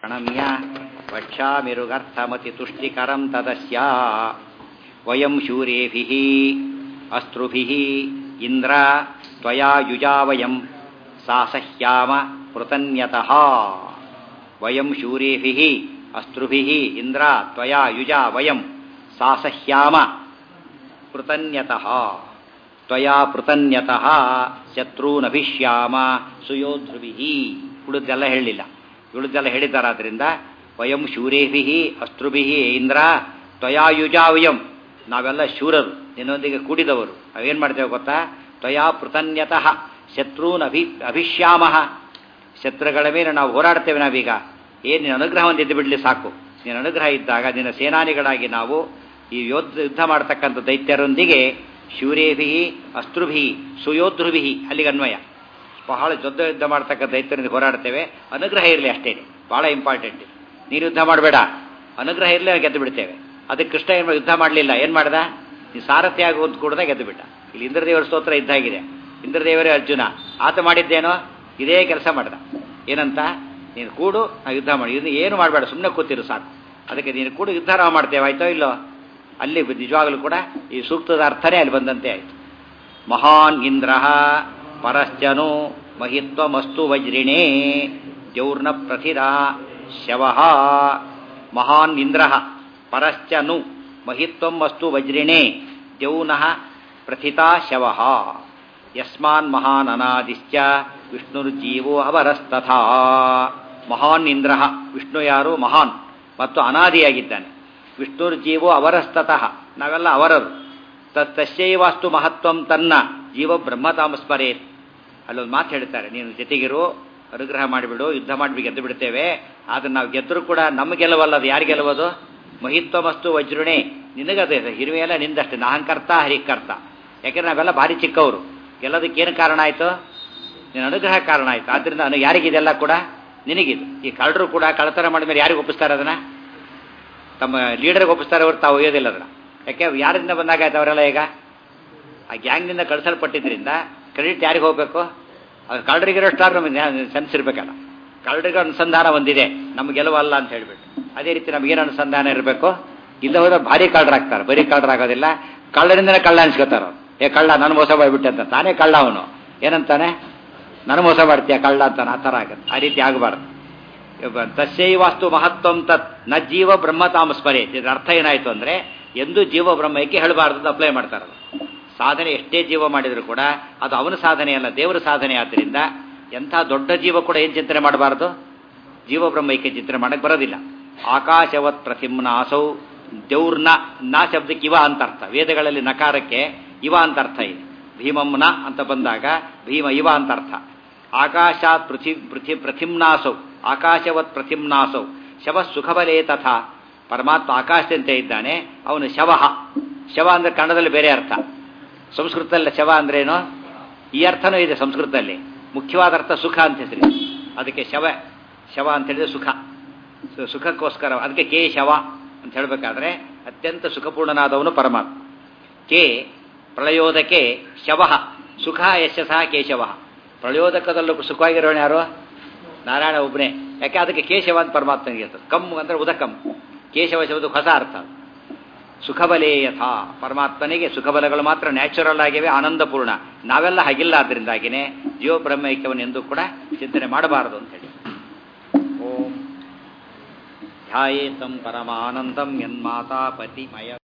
ಪ್ರಣಮ್ಯ ವಕ್ಷ್ಯಾಮಿರುಗರ್ಥಮತಿ ತುಷ್ಟಿಕರಂ ತದಸ್ಯ ವಯಂ ಶೂರೇಭಿಃ ಅಸ್ತ್ರುಭಿಃ ಇಂದ್ರ ತ್ವಯಾ ಯುಜಾ ವಯಂ ಸಾಸಹ್ಯಾಮ ಪೃತನ್ಯತಃ ವಯಂ ಶೂರೇಭಿಃ ಅಸ್ತ್ರುಭಿಃ ಇಂದ್ರ ತ್ವಯಾ ಯುಜಾ ವಯಂ ಸಾಸಹ್ಯಾಮ ಪೃತನ್ಯತಃ ತ್ವಯಾ ಪೃತನ್ಯತಃ ಶತ್ರುನಭಿಶ್ಯಾಮ ಸುಯೋಧ್ರುಭಿಃ ಉಳಿದೆಲ್ಲ ಹೇಳಲಿಲ್ಲ ಉಳಿದೆಲ್ಲ ಹೇಳಿದ್ದಾರಾದ್ರಿಂದ ವಯಂ ಶೂರೇಭಿಃ ಅಸ್ತ್ರುಭಿಃ ಇಂದ್ರ ತ್ವಯಾಯುಜಾ ವಯಂ ನಾವೆಲ್ಲ ಶೂರರು ನಿನ್ನೊಂದಿಗೆ ಕೂಡಿದವರು ನಾವೇನು ಮಾಡ್ತೇವೆ ಗೊತ್ತಾ ತ್ವಯಾ ಪೃತನ್ಯತಃ ಶತ್ರುನ್ ಅಭಿ ಅಭಿಶ್ಯಾಮ ಶತ್ರುಗಳ ಮೇಲೆ ನಾವು ಹೋರಾಡ್ತೇವೆ ನಾವೀಗ ಏನು ನಿನ್ನ ಅನುಗ್ರಹ ಹೊಂದಿದ್ದು ಬಿಡಲಿ ಸಾಕು ನಿನ್ನ ಅನುಗ್ರಹ ಇದ್ದಾಗ ನಿನ್ನ ಸೇನಾನಿಗಳಾಗಿ ನಾವು ಈ ಯೋಧ ಯುದ್ಧ ಮಾಡ್ತಕ್ಕಂಥ ದೈತ್ಯರೊಂದಿಗೆ ಶೂರೇಭಿ ಅಸ್ತ್ರುಭಿ ಸುಯೋಧೃಭಿ ಅಲ್ಲಿಗೆ ಅನ್ವಯ ಬಹಳ ದೊಡ್ಡ ಯುದ್ಧ ಮಾಡ್ತಕ್ಕಂಥ ದೈತ್ಯರಿಂದ ಹೋರಾಡ್ತೇವೆ ಅನುಗ್ರಹ ಇರಲಿ ಅಷ್ಟೇ ಬಹಳ ಇಂಪಾರ್ಟೆಂಟ್ ನೀನು ಯುದ್ಧ ಮಾಡಬೇಡ ಅನುಗ್ರಹ ಇರಲಿ ಗೆದ್ದು ಬಿಡ್ತೇವೆ ಅದಕ್ಕೆ ಕೃಷ್ಣ ಏನು ಯುದ್ಧ ಮಾಡಲಿಲ್ಲ ಏನು ಮಾಡ್ದ ನೀ ಸಾರಥಿಯಾಗಿ ಒಂದು ಕೂಡದ ಗೆದ್ದು ಬಿಟ್ಟ ಇಲ್ಲಿ ಇಂದ್ರದೇವರ ಸ್ತೋತ್ರ ಇದ್ದಾಗಿದೆ ಇಂದ್ರದೇವರೇ ಅರ್ಜುನ ಆತ ಮಾಡಿದ್ದೇನೋ ಇದೇ ಕೆಲಸ ಮಾಡ್ದ ಏನಂತ ನೀನು ಕೂಡು ನಾವು ಯುದ್ಧ ಮಾಡಿ ಇನ್ನು ಏನು ಮಾಡಬೇಡ ಸುಮ್ಮನೆ ಕೂತಿರು ಸಾಕು ಅದಕ್ಕೆ ನೀನು ಕೂಡು ಯುದ್ಧ ನಾವು ಮಾಡ್ತೇವೆ ಆಯ್ತೋ ಇಲ್ಲೋ ಅಲ್ಲಿ ನಿಜವಾಗಲೂ ಕೂಡ ಈ ಸೂಕ್ತದ ಅರ್ಥನೇ ಅಲ್ಲಿ ಬಂದಂತೆ ಆಯಿತು ಮಹಾನ್ ಇಂದ್ರ ಪರಶ್ಚನು ಮಹಿತ್ವಮಸ್ತು ವಜ್ರಿಣೇ ಜೌರ್ನ ಪ್ರಥಿರ ಶವ ಮಹಾನ್ ಇಂದ್ರ ಪರಶ್ಚನು ಮಹಿತ್ವಂ ಅಸ್ತು ವಜ್ರಿಣೇ ಜೌನಃ ಪ್ರಥಿತಾ ಶವ ಯಸ್ಮಾನ್ ಮಹಾನ್ ಅನಾದಿಶ್ಚ ವಿಷ್ಣುರ್ಜೀವೋ ಅವರಸ್ತಥಾ ಮಹಾನ್ ಇಂದ್ರ ವಿಷ್ಣು ಯಾರು ಮಹಾನ್ ಮತ್ತು ಅನಾದಿಯಾಗಿದ್ದಾನೆ ವಿಷ್ಣುರ್ಜೀವೋ ಅವರಸ್ತತಃ ನಾವೆಲ್ಲ ಅವರರು ತಸ್ಯೈವಾಸ್ತು ಮಹತ್ವಂ ತನ್ನ ಜೀವ ಬ್ರಹ್ಮತಾಮಸ್ಮರೇತ್ ಅಲ್ಲೊಂದು ಮಾತು ಹೇಳ್ತಾರೆ ನೀನು ಜೊತೆಗಿರು ಅನುಗ್ರಹ ಮಾಡಿಬಿಡು ಯುದ್ಧ ಮಾಡಿ ಗೆದ್ದು ಬಿಡ್ತೇವೆ ಆದ್ರೆ ನಾವು ಗೆದ್ದರೂ ಕೂಡ ನಮ್ಮ ಗೆಲುವಲ್ಲ ಅದು ಯಾರು ಗೆಲುವುದು ಮಹಿತ್ವಮಸ್ತು ವಜ್ರುಣೆ ನಿನಗದೇ ಹಿರಿಮೆಯಲ್ಲ ನಿಂದಷ್ಟೇ ನಾಹಂಕರ್ತ ಹರಿಕರ್ತ ಯಾಕೆಂದ್ರೆ ನಾವೆಲ್ಲ ಭಾರಿ ಚಿಕ್ಕವರು ಗೆಲ್ಲೋದಕ್ಕೇನು ಕಾರಣ ಆಯಿತು ನಿನ್ನ ಅನುಗ್ರಹ ಕಾರಣ ಆಯಿತು ಆದ್ದರಿಂದ ನನಗೆ ಯಾರಿಗಿದೆಲ್ಲ ಕೂಡ ನಿನಗಿದು ಈ ಕಳ್ಳರು ಕೂಡ ಕಳ್ಳತನ ಮಾಡಿದ ಮೇಲೆ ಯಾರಿಗೆ ಒಪ್ಪಿಸ್ತಾರೆ ಅದನ್ನು ತಮ್ಮ ಲೀಡರ್ಗೆ ಒಪ್ಪಿಸ್ತಾರೆ ಅವ್ರು ತಾವು ಒಯ್ಯೋದಿಲ್ಲ ಅದನ್ನು ಯಾಕೆ ಯಾರಿಂದ ಬಂದಾಗಾಯ್ತು ಅವರೆಲ್ಲ ಈಗ ಆ ಗ್ಯಾಂಗ್ನಿಂದ ಕಳಿಸಲ್ಪಟ್ಟಿದ್ದರಿಂದ ಕ್ರೆಡಿಟ್ ಯಾರಿಗೆ ಹೋಗಬೇಕು ಅದು ಕಳ್ಳರಿಗಿರೋಷ್ಟಾರು ನಮಗೆ ಸೆನ್ಸ್ ಇರಬೇಕಲ್ಲ ಕಳ್ಳರಿಗೆ ಅನುಸಂಧಾನ ಒಂದಿದೆ ನಮ್ಗೆ ಗೆಲುವಲ್ಲ ಅಂತ ಹೇಳ್ಬಿಟ್ಟು ಅದೇ ರೀತಿ ನಮಗೇನು ಅನುಸಂಧಾನ ಇರಬೇಕು ಇಲ್ಲ ಹೋದ್ರೆ ಭಾರಿ ಕಳ್ಳರಾಗ್ತಾರೆ ಬರೀ ಕಳ್ಳರಾಗೋದಿಲ್ಲ ಕಳ್ಳರಿಂದನೇ ಕಳ್ಳ ಅನ್ಸ್ಕೊತಾರ ಏ ಕಳ್ಳ ನಾನು ಮೋಸ ಮಾಡಿಬಿಟ್ಟೆ ಅಂತ ತಾನೇ ಕಳ್ಳ ಅವನು ಏನಂತಾನೆ ನಾನು ಮೋಸ ಮಾಡ್ತೀಯ ಕಳ್ಳ ಅಂತಾನೆ ಆ ಥರ ಆಗುತ್ತೆ ಆ ರೀತಿ ಆಗಬಾರ್ದು ತಸ್ಯೈವಾಸ್ತು ಮಹತ್ವಂ ತತ್ ನ ಜೀವ ಬ್ರಹ್ಮ ತಾಮಸ್ಮರೆ ಇದರ ಅರ್ಥ ಏನಾಯ್ತು ಅಂದ್ರೆ ಎಂದು ಜೀವ ಬ್ರಹ್ಮಕ್ಕೆ ಹೇಳಬಾರ್ದು ಅಂತ ಅಪ್ಲೈ ಮಾಡ್ತಾರೆ ಸಾಧನೆ ಎಷ್ಟೇ ಜೀವ ಮಾಡಿದ್ರು ಕೂಡ ಅದು ಅವನ ಸಾಧನೆ ಅಲ್ಲ ದೇವರ ಸಾಧನೆ ಆದ್ದರಿಂದ ಎಂಥ ದೊಡ್ಡ ಜೀವ ಕೂಡ ಏನು ಚಿಂತನೆ ಮಾಡಬಾರ್ದು ಜೀವ ಬ್ರಹ್ಮೈಕ್ಯ ಚಿಂತನೆ ಮಾಡಕ್ಕೆ ಬರೋದಿಲ್ಲ ಆಕಾಶವತ್ ಪ್ರತಿಮ್ನಾಸೌ ದೇವ್ರನ ನಾ ಶಬ್ದಕ್ಕೆ ಇವ ಅಂತ ಅರ್ಥ ವೇದಗಳಲ್ಲಿ ನಕಾರಕ್ಕೆ ಇವ ಅಂತ ಅರ್ಥ ಇದೆ ಭೀಮಂನ ಅಂತ ಬಂದಾಗ ಭೀಮ ಇವ ಅಂತ ಅರ್ಥ ಆಕಾಶಾತ್ ಪೃಥಿ ಪೃಥಿ ಪ್ರತಿಮ್ನಾಸೌ ಆಕಾಶವತ್ ಪ್ರತಿಮ್ನಾಸೌ ಶವ ಸುಖಬಲೇ ತಥಾ ಪರಮಾತ್ಮ ಆಕಾಶದಂತೆ ಇದ್ದಾನೆ ಅವನು ಶವ ಶವ ಅಂದ್ರೆ ಕನ್ನಡದಲ್ಲಿ ಬೇರೆ ಅರ್ಥ ಸಂಸ್ಕೃತದಲ್ಲಿ ಶವ ಅಂದ್ರೇನು ಈ ಅರ್ಥನೂ ಇದೆ ಸಂಸ್ಕೃತದಲ್ಲಿ ಮುಖ್ಯವಾದ ಅರ್ಥ ಸುಖ ಅಂತ ಹೆಸರು ಅದಕ್ಕೆ ಶವ ಶವ ಅಂತ ಹೇಳಿದ್ರೆ ಸುಖ ಸುಖಕ್ಕೋಸ್ಕರ ಅದಕ್ಕೆ ಕೆ ಶವ ಅಂತ ಹೇಳಬೇಕಾದ್ರೆ ಅತ್ಯಂತ ಸುಖಪೂರ್ಣನಾದವನು ಪರಮಾತ್ಮ ಕೆ ಪ್ರಳಯೋದಕ್ಕೆ ಶವ ಸುಖ ಯಶಸ ಕೇಶವ ಪ್ರಳಯೋದಕದಲ್ಲೂ ಸುಖವಾಗಿರೋಣ ಯಾರು ನಾರಾಯಣ ಒಬ್ಬನೇ ಯಾಕೆ ಅದಕ್ಕೆ ಕೇಶವ ಅಂತ ಪರಮಾತ್ಮನಿಗೆ ಇರ್ತದೆ ಕಮ್ ಅಂದ್ರೆ ಉದಕಂ ಕೇಶವ ಶಬ್ದ ಹೊಸ ಅರ್ಥ ಸುಖಬಲೇ ಯಥಾ ಪರಮಾತ್ಮನಿಗೆ ಸುಖಬಲಗಳು ಮಾತ್ರ ನ್ಯಾಚುರಲ್ ಆಗಿವೆ ಆನಂದಪೂರ್ಣ ನಾವೆಲ್ಲ ಹಾಗಿಲ್ಲ ಆದ್ದರಿಂದಾಗಿನೇ ಜೀವ ಬ್ರಹ್ಮೈಕ್ಯವನ್ನು ಎಂದು ಕೂಡ ಚಿಂತನೆ ಮಾಡಬಾರದು ಅಂತ ಹೇಳಿ ಓಂ ಧ್ಯಾಯೇತಂ ಪರಮಾನಂದಂ ಯನ್ಮಾತಾ ಪತಿಮಯ